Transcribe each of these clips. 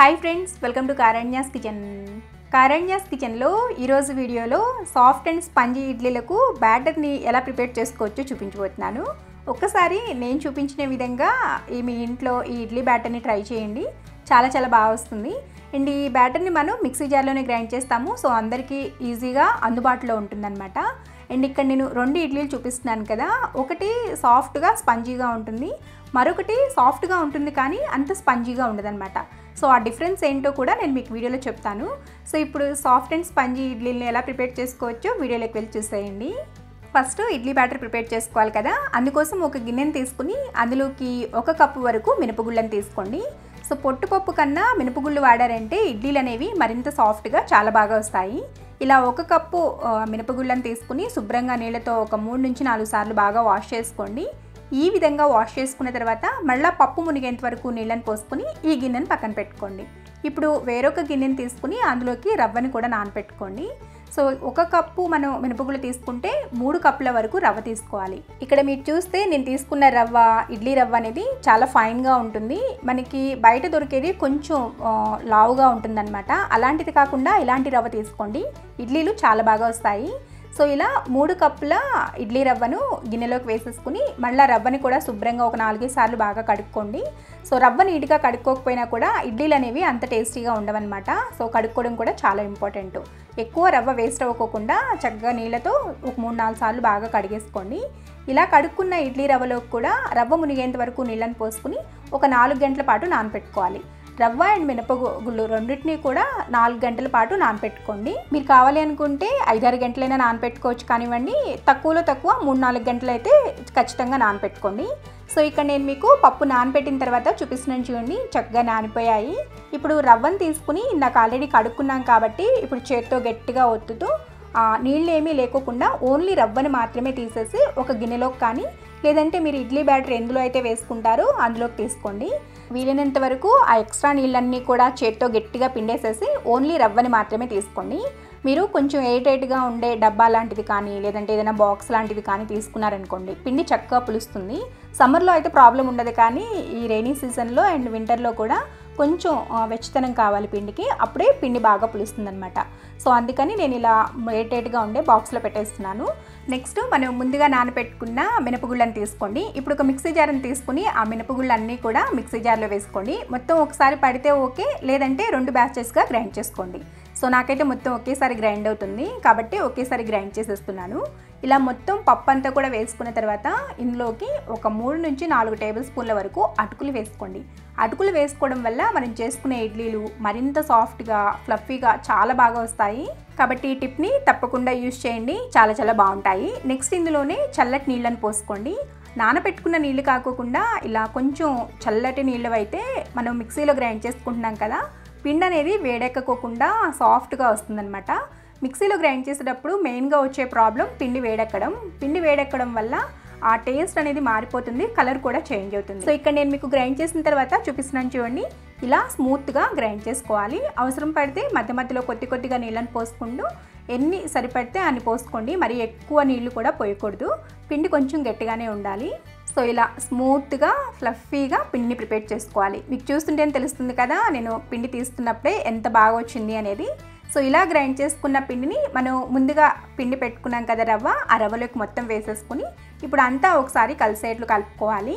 hi friends welcome to Karanya's kitchen Karanya's కిచెన్లో ఈరోజు వీడియోలో సాఫ్ట్ అండ్ స్పంజీ ఇడ్లీలకు బ్యాటర్ని ఎలా ప్రిపేర్ చేసుకోవచ్చో చూపించబోతున్నాను ఒక్కసారి నేను చూపించిన విధంగా ఈ మీ ఇంట్లో ఈ ఇడ్లీ బ్యాటర్ని ట్రై చేయండి చాలా చాలా బాగా వస్తుంది అండ్ ఈ బ్యాటర్ని మనం మిక్సీ జార్లోనే గ్రైండ్ చేస్తాము సో అందరికీ ఈజీగా అందుబాటులో ఉంటుందన్నమాట అండ్ ఇక్కడ నేను రెండు ఇడ్లీలు చూపిస్తున్నాను కదా ఒకటి సాఫ్ట్గా స్పంజీగా ఉంటుంది మరొకటి సాఫ్ట్గా ఉంటుంది కానీ అంత స్పంజీగా ఉండదన్నమాట సో ఆ డిఫరెన్స్ ఏంటో కూడా నేను మీకు వీడియోలో చెప్తాను సో ఇప్పుడు సాఫ్ట్ అండ్ స్పంజీ ఇడ్లీని ఎలా ప్రిపేర్ చేసుకోవచ్చో వీడియోలోకి వెళ్ళి చూసేయండి ఫస్ట్ ఇడ్లీ బ్యాటర్ ప్రిపేర్ చేసుకోవాలి కదా అందుకోసం ఒక గిన్నెని తీసుకుని అందులోకి ఒక కప్పు వరకు మినపగుళ్ళని తీసుకోండి సో పొట్టుపప్పు కన్నా మినపగుళ్ళు వాడారంటే ఇడ్లీలు అనేవి మరింత సాఫ్ట్గా చాలా బాగా వస్తాయి ఇలా ఒక కప్పు ఆ, మినపగుళ్ళని తీసుకుని శుభ్రంగా నీళ్ళతో ఒక మూడు నుంచి నాలుగు సార్లు బాగా వాష్ చేసుకోండి ఈ విధంగా వాష్ చేసుకున్న తర్వాత మళ్ళీ పప్పు మునిగేంత వరకు నీళ్ళని పోసుకుని ఈ గిన్నెని పక్కన పెట్టుకోండి ఇప్పుడు వేరొక గిన్నెని తీసుకుని అందులోకి రవ్వని కూడా నానపెట్టుకోండి సో ఒక కప్పు మనం మినపగుళ్ళు తీసుకుంటే మూడు కప్పుల వరకు రవ్వ తీసుకోవాలి ఇక్కడ మీరు చూస్తే నేను తీసుకున్న రవ్వ ఇడ్లీ రవ్వ అనేది చాలా ఫైన్గా ఉంటుంది మనకి బయట దొరికేది కొంచెం ఆ, లావుగా ఉంటుందన్నమాట అలాంటిది కాకుండా ఇలాంటి రవ్వ తీసుకోండి ఇడ్లీలు చాలా బాగా వస్తాయి సో ఇలా మూడు కప్పుల ఇడ్లీ రవ్వను గిన్నెలోకి వేసేసుకుని మళ్ళీ రవ్వని కూడా శుభ్రంగా ఒక నాలుగైదు సార్లు బాగా కడుక్కోండి సో రవ్వ నీట్గా కడుక్కోకపోయినా కూడా ఇడ్లీలు అనేవి అంత టేస్టీగా ఉండవన్నమాట సో కడుక్కోవడం కూడా చాలా ఇంపార్టెంట్ ఎక్కువ రవ్వ వేస్ట్ అవ్వకోకుండా చక్కగా నీళ్ళతో ఒక మూడు నాలుగు సార్లు బాగా కడిగేసుకోండి ఇలా కడుక్కున్న ఇడ్లీ రవ్వలోకి కూడా రవ్వ మునిగేంత వరకు నీళ్ళని పోసుకుని ఒక నాలుగు గంటల పాటు నానపెట్టుకోవాలి రవ్వ అండ్ మినపగుళ్ళు రెండింటినీ కూడా నాలుగు గంటల పాటు నానపెట్టుకోండి మీరు కావాలి అనుకుంటే ఐదారు గంటలైనా నానపెట్టుకోవచ్చు కానివ్వండి తక్కువలో తక్కువ మూడు నాలుగు గంటలు అయితే ఖచ్చితంగా నానపెట్టుకోండి సో ఇక్కడ నేను మీకు పప్పు నానపెట్టిన తర్వాత చూపిస్తున్నాను చూడండి చక్కగా నానిపోయాయి ఇప్పుడు రవ్వను తీసుకుని ఇందాక ఆల్రెడీ కడుక్కున్నాం కాబట్టి ఇప్పుడు చేత్తో గట్టిగా ఒత్తుతూ ఆ, నీళ్ళు ఏమీ లేకోకుండా ఓన్లీ రవ్వని మాత్రమే తీసేసి ఒక గిన్నెలోకి కానీ లేదంటే మీరు ఇడ్లీ బ్యాటర్ ఎందులో అయితే వేసుకుంటారో అందులోకి తీసుకోండి వీలైనంత వరకు ఆ ఎక్స్ట్రా నీళ్ళన్నీ కూడా చేత్తో గట్టిగా పిండేసేసి ఓన్లీ రవ్వని మాత్రమే తీసుకోండి మీరు కొంచెం ఎయిట్ ఎయిట్గా ఉండే డబ్బా లాంటిది కానీ లేదంటే ఏదైనా బాక్స్ లాంటిది కానీ తీసుకున్నారనుకోండి పిండి చక్కగా పులుస్తుంది సమ్మర్లో అయితే ప్రాబ్లం ఉండదు కానీ ఈ రైనీ సీజన్లో అండ్ వింటర్లో కూడా కొంచెం ఆ, వెచ్చతనం కావాలి పిండికి అప్పుడే పిండి బాగా పులుస్తుందనమాట సో అందుకని నేను ఇలా ఎయిట్ ఉండే బాక్స్లో పెట్టేస్తున్నాను నెక్స్ట్ మనం ముందుగా నానబెట్టుకున్న మినపగుళ్ళని తీసుకోండి ఇప్పుడు ఒక మిక్సీ జార్ని తీసుకుని ఆ మినపగుళ్ళన్నీ కూడా మిక్సీ జార్లో వేసుకోండి మొత్తం ఒకసారి పడితే ఓకే లేదంటే రెండు బ్యాచెస్గా గ్రైండ్ చేసుకోండి సో నాకైతే మొత్తం ఒకేసారి గ్రైండ్ అవుతుంది కాబట్టి ఒకేసారి గ్రైండ్ చేసేస్తున్నాను ఇలా మొత్తం పప్పు అంతా కూడా వేసుకున్న తర్వాత ఇందులోకి ఒక మూడు నుంచి నాలుగు టేబుల్ స్పూన్ల వరకు అటుకులు వేసుకోండి అటుకులు వేసుకోవడం వల్ల మనం చేసుకునే ఇడ్లీలు మరింత సాఫ్ట్గా ఫ్లఫీగా చాలా బాగా వస్తాయి కాబట్టి ఈ టిప్ని తప్పకుండా యూజ్ చేయండి చాలా చాలా బాగుంటాయి నెక్స్ట్ ఇందులోనే చల్లటి నీళ్ళని పోసుకోండి నానబెట్టుకున్న నీళ్ళు కాకోకుండా ఇలా కొంచెం చల్లటి నీళ్ళు అయితే మనం మిక్సీలో గ్రైండ్ చేసుకుంటున్నాం కదా పిండి అనేది వేడెక్కకోకుండా సాఫ్ట్గా వస్తుందన్నమాట మిక్సీలో గ్రైండ్ చేసేటప్పుడు మెయిన్గా వచ్చే ప్రాబ్లం పిండి వేడెక్కడం పిండి వేడెక్కడం వల్ల ఆ టేస్ట్ అనేది మారిపోతుంది కలర్ కూడా చేంజ్ అవుతుంది సో ఇక్కడ నేను మీకు గ్రైండ్ చేసిన తర్వాత చూపిస్తున్నాను చూడండి ఇలా స్మూత్గా గ్రైండ్ చేసుకోవాలి అవసరం పడితే మధ్య మధ్యలో కొద్ది కొద్దిగా నీళ్ళని పోసుకుంటూ ఎన్ని సరిపడితే అన్ని పోసుకోండి మరి ఎక్కువ నీళ్లు కూడా పోయకూడదు పిండి కొంచెం గట్టిగానే ఉండాలి సో ఇలా స్మూత్గా ఫ్లఫీగా పిండిని ప్రిపేర్ చేసుకోవాలి మీకు చూస్తుంటేనే తెలుస్తుంది కదా నేను పిండి తీస్తున్నప్పుడే ఎంత బాగా వచ్చింది అనేది సో ఇలా గ్రైండ్ చేసుకున్న పిండిని మనం ముందుగా పిండి పెట్టుకున్నాం కదా రవ్వ ఆ రవ్వలోకి మొత్తం వేసేసుకుని ఇప్పుడు అంతా ఒకసారి కలిసేట్లు కలుపుకోవాలి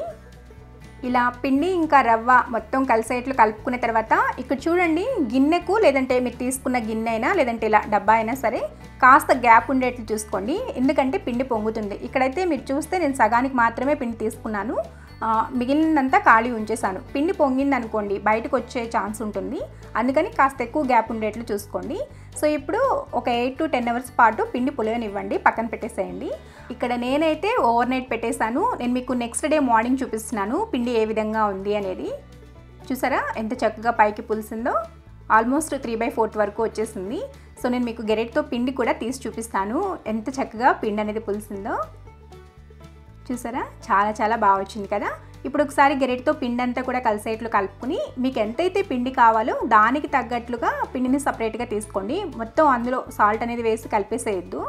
ఇలా పిండి ఇంకా రవ్వ మొత్తం కలిసేట్లు కలుపుకున్న తర్వాత ఇక్కడ చూడండి గిన్నెకు లేదంటే మీరు తీసుకున్న గిన్నె అయినా లేదంటే ఇలా డబ్బా అయినా సరే కాస్త గ్యాప్ ఉండేట్లు చూసుకోండి ఎందుకంటే పిండి పొంగుతుంది ఇక్కడైతే మీరు చూస్తే నేను సగానికి మాత్రమే పిండి తీసుకున్నాను ఆ, మిగిలినంతా ఖాళీ ఉంచేసాను పిండి పొంగింది అనుకోండి బయటకు వచ్చే ఛాన్స్ ఉంటుంది అందుకని కాస్త ఎక్కువ గ్యాప్ ఉండేట్లు చూసుకోండి సో ఇప్పుడు ఒక ఎయిట్ టు టెన్ అవర్స్ పాటు పిండి పులియనివ్వండి పక్కన పెట్టేసేయండి ఇక్కడ నేనైతే ఓవర్ నైట్ పెట్టేశాను నేను మీకు నెక్స్ట్ డే మార్నింగ్ చూపిస్తున్నాను పిండి ఏ విధంగా ఉంది అనేది చూసారా ఎంత చక్కగా పైకి పులిసిందో ఆల్మోస్ట్ త్రీ బై ఫోర్త్ వరకు వచ్చేసింది సో నేను మీకు గెరెట్తో పిండి కూడా తీసి చూపిస్తాను ఎంత చక్కగా పిండి అనేది పులిసిందో చూసారా చాలా చాలా బాగా వచ్చింది కదా ఇప్పుడు ఒకసారి గెరెట్తో పిండి అంతా కూడా కలిసేట్లు కలుపుకుని మీకు ఎంతైతే పిండి కావాలో దానికి తగ్గట్లుగా పిండిని సపరేట్గా తీసుకోండి మొత్తం అందులో సాల్ట్ అనేది వేసి కలిపేసేయద్దు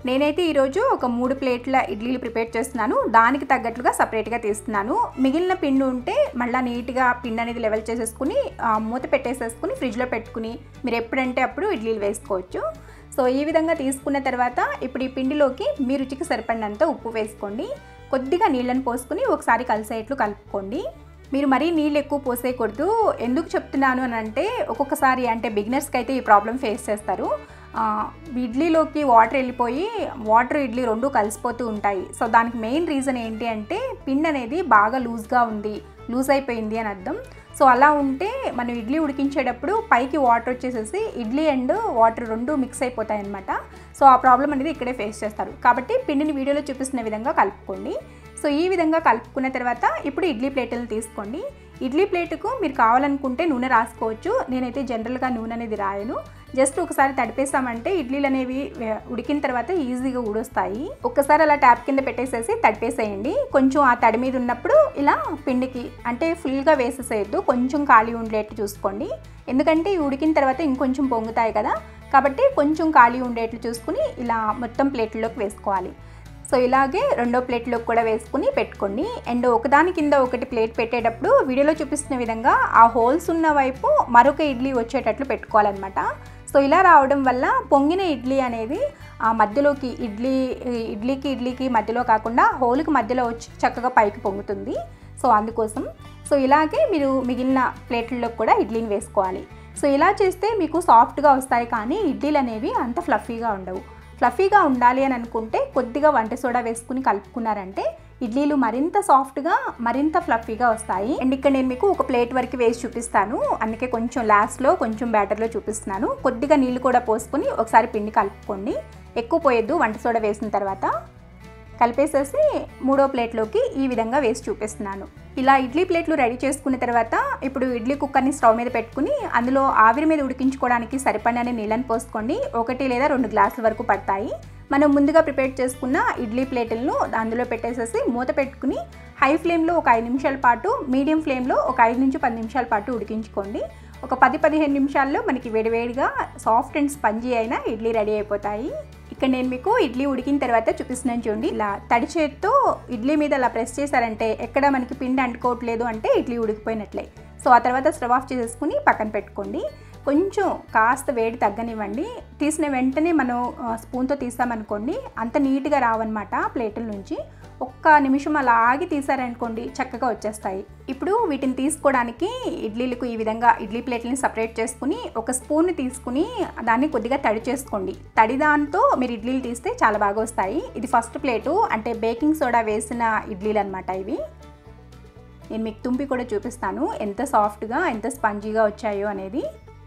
నేనైతే ఈరోజు ఒక మూడు ప్లేట్ల ఇడ్లీలు ప్రిపేర్ చేస్తున్నాను దానికి తగ్గట్లుగా సపరేట్గా తీస్తున్నాను మిగిలిన పిండి ఉంటే మళ్ళీ నీట్గా పిండి అనేది లెవెల్ చేసేసుకుని ఆ, మూత పెట్టేసేసుకుని ఫ్రిడ్జ్లో పెట్టుకుని మీరు ఎప్పుడంటే అప్పుడు ఇడ్లీలు వేసుకోవచ్చు సో ఈ విధంగా తీసుకున్న తర్వాత ఇప్పుడు ఈ పిండిలోకి మీ రుచికి సరిపడినంత ఉప్పు వేసుకోండి కొద్దిగా నీళ్ళని పోసుకుని ఒకసారి కలిసేట్లు కలుపుకోండి మీరు మరీ నీళ్ళు ఎక్కువ పోసేయకూడదు ఎందుకు చెప్తున్నాను అని అంటే ఒక్కొక్కసారి అంటే బిగినర్స్కి అయితే ఈ ప్రాబ్లం ఫేస్ చేస్తారు ఆ, ఇడ్లీలోకి వాటర్ వెళ్ళిపోయి వాటర్ ఇడ్లీ రెండు కలిసిపోతూ ఉంటాయి సో దానికి మెయిన్ రీజన్ ఏంటి అంటే పిండి అనేది బాగా లూజ్గా ఉంది లూజ్ అయిపోయింది అని అర్థం సో అలా ఉంటే మనం ఇడ్లీ ఉడికించేటప్పుడు పైకి వాటర్ వచ్చేసేసి ఇడ్లీ అండ్ వాటర్ రెండు మిక్స్ అయిపోతాయి అనమాట సో ఆ ప్రాబ్లం అనేది ఇక్కడే ఫేస్ చేస్తారు కాబట్టి పిండిని వీడియోలో చూపిస్తున్న విధంగా కలుపుకోండి సో ఈ విధంగా కలుపుకున్న తర్వాత ఇప్పుడు ఇడ్లీ ప్లేట్లను తీసుకోండి ఇడ్లీ ప్లేటుకు మీరు కావాలనుకుంటే నూనె రాసుకోవచ్చు నేనైతే జనరల్గా నూనె అనేది రాయను జస్ట్ ఒకసారి తడిపేసామంటే ఇడ్లీలు అనేవి వే- ఉడికిన తర్వాత ఈజీగా ఊడొస్తాయి ఒక్కసారి అలా ట్యాప్ కింద పెట్టేసేసి తడిపేసేయండి కొంచెం ఆ తడి మీద ఉన్నప్పుడు ఇలా పిండికి అంటే ఫుల్గా వేసేసేయద్దు కొంచెం ఖాళీ ఉండేట్టు చూసుకోండి ఎందుకంటే ఇవి ఉడికిన తర్వాత ఇంకొంచెం పొంగుతాయి కదా కాబట్టి కొంచెం ఖాళీ ఉండేట్లు చూసుకుని ఇలా మొత్తం ప్లేట్లోకి వేసుకోవాలి సో ఇలాగే రెండో ప్లేట్లోకి కూడా వేసుకుని పెట్టుకోండి అండ్ ఒకదాని కింద ఒకటి ప్లేట్ పెట్టేటప్పుడు వీడియోలో చూపిస్తున్న విధంగా ఆ హోల్స్ ఉన్న వైపు మరొక ఇడ్లీ వచ్చేటట్లు పెట్టుకోవాలన్నమాట సో ఇలా రావడం వల్ల పొంగిన ఇడ్లీ అనేది ఆ మధ్యలోకి ఇడ్లీ ఇడ్లీకి ఇడ్లీకి మధ్యలో కాకుండా హోల్కి మధ్యలో వచ్చి చక్కగా పైకి పొంగుతుంది సో అందుకోసం సో ఇలాగే మీరు మిగిలిన ప్లేట్లలో కూడా ఇడ్లీని వేసుకోవాలి సో ఇలా చేస్తే మీకు సాఫ్ట్గా వస్తాయి కానీ ఇడ్లీలు అనేవి అంత ఫ్లఫీగా ఉండవు ఫ్లఫీగా ఉండాలి అని అనుకుంటే కొద్దిగా వంట సోడా వేసుకుని కలుపుకున్నారంటే ఇడ్లీలు మరింత సాఫ్ట్గా మరింత ఫ్లఫీగా వస్తాయి అండ్ ఇక్కడ నేను మీకు ఒక ప్లేట్ వరకు వేసి చూపిస్తాను అందుకే కొంచెం లాస్ట్లో కొంచెం బ్యాటర్లో చూపిస్తున్నాను కొద్దిగా నీళ్ళు కూడా పోసుకొని ఒకసారి పిండి కలుపుకోండి ఎక్కువ పోయొద్దు వంట సోడా వేసిన తర్వాత కలిపేసేసి మూడో ప్లేట్లోకి ఈ విధంగా వేసి చూపిస్తున్నాను ఇలా ఇడ్లీ ప్లేట్లు రెడీ చేసుకున్న తర్వాత ఇప్పుడు ఇడ్లీ కుక్కర్ని స్టవ్ మీద పెట్టుకుని అందులో ఆవిరి మీద ఉడికించుకోవడానికి సరిపడిన నీళ్ళని పోసుకోండి ఒకటి లేదా రెండు గ్లాసుల వరకు పడతాయి మనం ముందుగా ప్రిపేర్ చేసుకున్న ఇడ్లీ ప్లేట్లను అందులో పెట్టేసేసి మూత పెట్టుకుని హై ఫ్లేమ్లో ఒక ఐదు నిమిషాల పాటు మీడియం ఫ్లేమ్లో ఒక ఐదు నుంచి పది నిమిషాల పాటు ఉడికించుకోండి ఒక పది పదిహేను నిమిషాల్లో మనకి వేడివేడిగా సాఫ్ట్ అండ్ స్పంజీ అయిన ఇడ్లీ రెడీ అయిపోతాయి ఇక్కడ నేను మీకు ఇడ్లీ ఉడికిన తర్వాత చూపిస్తున్నాను చూడండి ఇలా తడి చేతితో ఇడ్లీ మీద అలా ప్రెస్ చేశారంటే ఎక్కడ మనకి పిండి అంటుకోవట్లేదు అంటే ఇడ్లీ ఉడికిపోయినట్లే సో ఆ తర్వాత స్టవ్ ఆఫ్ చేసేసుకుని పక్కన పెట్టుకోండి కొంచెం కాస్త వేడి తగ్గనివ్వండి తీసిన వెంటనే మనం ఆ, స్పూన్తో తీసామనుకోండి అంత నీట్గా రావన్నమాట ప్లేట్ల నుంచి ఒక్క నిమిషం అలా ఆగి తీసారనుకోండి చక్కగా వచ్చేస్తాయి ఇప్పుడు వీటిని తీసుకోవడానికి ఇడ్లీలకు ఈ విధంగా ఇడ్లీ ప్లేట్లని సపరేట్ చేసుకుని ఒక స్పూన్ తీసుకుని దాన్ని కొద్దిగా తడి చేసుకోండి తడి దాంతో మీరు ఇడ్లీలు తీస్తే చాలా బాగా వస్తాయి ఇది ఫస్ట్ ప్లేటు అంటే బేకింగ్ సోడా వేసిన ఇడ్లీలు అనమాట ఇవి నేను మీకు తుంపి కూడా చూపిస్తాను ఎంత సాఫ్ట్గా ఎంత స్పంజీగా వచ్చాయో అనేది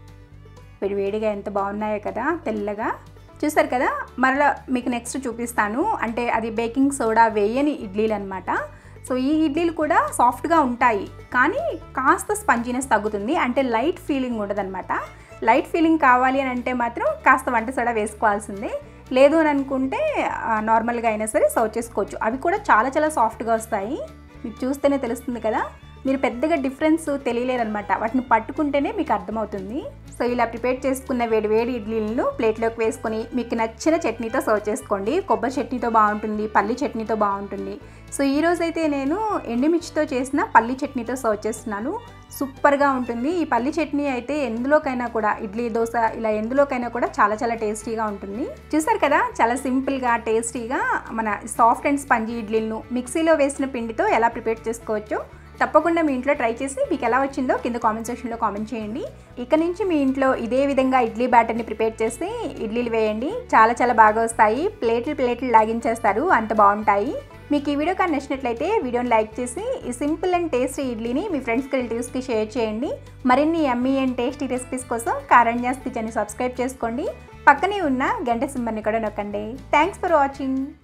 వేడి వేడిగా ఎంత బాగున్నాయో కదా తెల్లగా చూసారు కదా మరలా మీకు నెక్స్ట్ చూపిస్తాను అంటే అది బేకింగ్ సోడా వేయని ఇడ్లీలు అనమాట సో ఈ ఇడ్లీలు కూడా సాఫ్ట్గా ఉంటాయి కానీ కాస్త స్పంజీనెస్ తగ్గుతుంది అంటే లైట్ ఫీలింగ్ ఉండదన్నమాట లైట్ ఫీలింగ్ కావాలి అని అంటే మాత్రం కాస్త వంట సోడా వేసుకోవాల్సిందే లేదు అని అనుకుంటే ఆ, నార్మల్గా అయినా సరే సర్వ్ చేసుకోవచ్చు అవి కూడా చాలా చాలా సాఫ్ట్గా వస్తాయి మీకు చూస్తేనే తెలుస్తుంది కదా మీరు పెద్దగా డిఫరెన్స్ తెలియలేరనమాట వాటిని పట్టుకుంటేనే మీకు అర్థమవుతుంది సో ఇలా ప్రిపేర్ చేసుకున్న వేడి వేడి ఇడ్లీలను ప్లేట్లోకి వేసుకొని మీకు నచ్చిన చట్నీతో సర్వ్ చేసుకోండి కొబ్బరి చట్నీతో బాగుంటుంది పల్లి చట్నీతో బాగుంటుంది సో ఈ రోజైతే నేను ఎండుమిర్చితో చేసిన పల్లి చట్నీతో సర్వ్ చేస్తున్నాను సూపర్గా ఉంటుంది ఈ పల్లి చట్నీ అయితే ఎందులోకైనా కూడా ఇడ్లీ దోశ ఇలా ఎందులోకైనా కూడా చాలా చాలా టేస్టీగా ఉంటుంది చూసారు కదా చాలా సింపుల్గా టేస్టీగా మన సాఫ్ట్ అండ్ స్పంజీ ఇడ్లీలను మిక్సీలో వేసిన పిండితో ఎలా ప్రిపేర్ చేసుకోవచ్చో తప్పకుండా మీ ఇంట్లో ట్రై చేసి మీకు ఎలా వచ్చిందో కింద కామెంట్ సెక్షన్లో కామెంట్ చేయండి ఇక నుంచి మీ ఇంట్లో ఇదే విధంగా ఇడ్లీ బ్యాటర్ని ప్రిపేర్ చేసి ఇడ్లీలు వేయండి చాలా చాలా బాగా వస్తాయి ప్లేట్లు ప్లేట్లు లాగించేస్తారు అంత బాగుంటాయి మీకు ఈ వీడియో కానీ నచ్చినట్లయితే వీడియోని లైక్ చేసి ఈ సింపుల్ అండ్ టేస్టీ ఇడ్లీని మీ ఫ్రెండ్స్కి రిలేటివ్స్కి షేర్ చేయండి మరిన్ని ఎమ్మీ అండ్ టేస్టీ రెసిపీస్ కోసం కారణ్యాస్ కిచెన్ని సబ్స్క్రైబ్ చేసుకోండి పక్కనే ఉన్న గంట సింబర్ని కూడా నొక్కండి థ్యాంక్స్ ఫర్ వాచింగ్